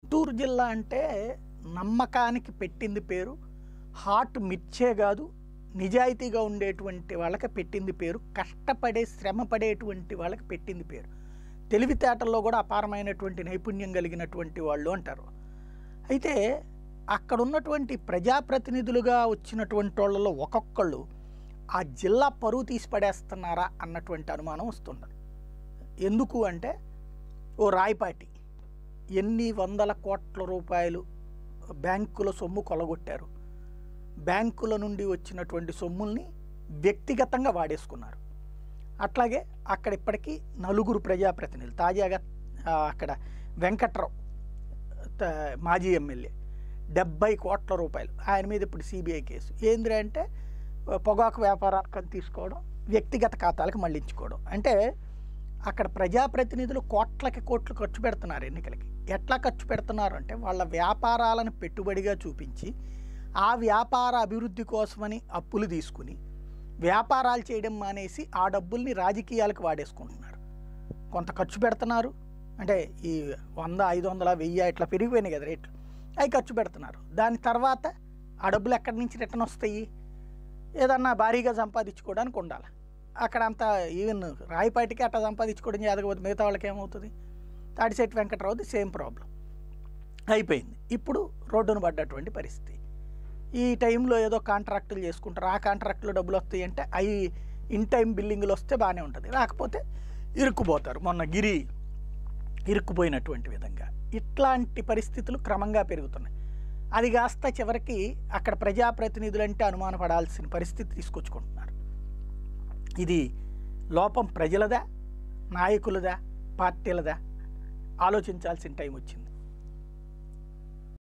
గుంటూరు జిల్లా అంటే నమ్మకానికి పెట్టింది పేరు హాట్ మిర్చే కాదు నిజాయితీగా ఉండేటువంటి వాళ్ళకి పెట్టింది పేరు కష్టపడే శ్రమ పడేటువంటి వాళ్ళకి పెట్టింది పేరు తెలివితేటల్లో కూడా అపారమైనటువంటి నైపుణ్యం కలిగినటువంటి వాళ్ళు అంటారు అయితే అక్కడ ఉన్నటువంటి ప్రజాప్రతినిధులుగా వచ్చినటువంటి వాళ్ళలో ఒక్కొక్కళ్ళు ఆ జిల్లా పరువు తీసి పడేస్తున్నారా అన్నటువంటి అనుమానం వస్తున్నది ఎందుకు అంటే ఓ రాయపాటి ఎన్ని వందల కోట్ల రూపాయలు బ్యాంకుల సొమ్ము కొలగొట్టారు బ్యాంకుల నుండి వచ్చినటువంటి సొమ్ముల్ని వ్యక్తిగతంగా వాడేసుకున్నారు అట్లాగే అక్కడ ఇప్పటికీ నలుగురు ప్రజాప్రతినిధులు తాజాగా ఆ, అక్కడ వెంకట్రావు త- మాజీ ఎమ్మెల్యే డెబ్బై కోట్ల రూపాయలు ఆయన మీద ఇప్పుడు సిబిఐ కేసు ఏంద్రా అంటే ఆ, పొగాకు వ్యాపారాలకు తీసుకోవడం వ్యక్తిగత ఖాతాలకు మళ్ళించుకోవడం అంటే అక్కడ ప్రజాప్రతినిధులు కోట్లకి కోట్లు ఖర్చు పెడుతున్నారు ఎన్నికలకి ఎట్లా ఖర్చు పెడుతున్నారు అంటే వాళ్ళ వ్యాపారాలను పెట్టుబడిగా చూపించి ఆ వ్యాపార అభివృద్ధి కోసమని అప్పులు తీసుకుని వ్యాపారాలు చేయడం మానేసి ఆ డబ్బుల్ని రాజకీయాలకు వాడేసుకుంటున్నారు కొంత ఖర్చు పెడుతున్నారు అంటే ఈ వంద ఐదు వందల వెయ్యి ఇట్లా పెరిగిపోయినాయి కదా రేట్లు అవి ఖర్చు పెడుతున్నారు దాని తర్వాత ఆ డబ్బులు ఎక్కడి నుంచి రిటర్న్ వస్తాయి ఏదన్నా భారీగా సంపాదించుకోవడానికి ఉండాలి అక్కడ అంతా ఈవెన్ రాయిపాటికి అట్లా సంపాదించుకోవడం చేదకపోతే మిగతా వాళ్ళకి ఏమవుతుంది తాడిశెట్టి వెంకట్రావుది సేమ్ ప్రాబ్లం అయిపోయింది ఇప్పుడు రోడ్డును పడ్డటువంటి పరిస్థితి ఈ టైంలో ఏదో కాంట్రాక్టులు చేసుకుంటారు ఆ కాంట్రాక్టులో డబ్బులు వస్తాయి అంటే అవి ఇన్ టైం బిల్లింగ్లు వస్తే బాగానే ఉంటుంది రాకపోతే ఇరుక్కుపోతారు మొన్న గిరి ఇరుక్కుపోయినటువంటి విధంగా ఇట్లాంటి పరిస్థితులు క్రమంగా పెరుగుతున్నాయి అది కాస్త చివరికి అక్కడ ప్రజాప్రతినిధులంటే అనుమానపడాల్సిన పరిస్థితి తీసుకొచ్చుకుంటున్నారు ఇది లోపం ప్రజలదా నాయకులదా పార్టీలదా ఆలోచించాల్సిన టైం వచ్చింది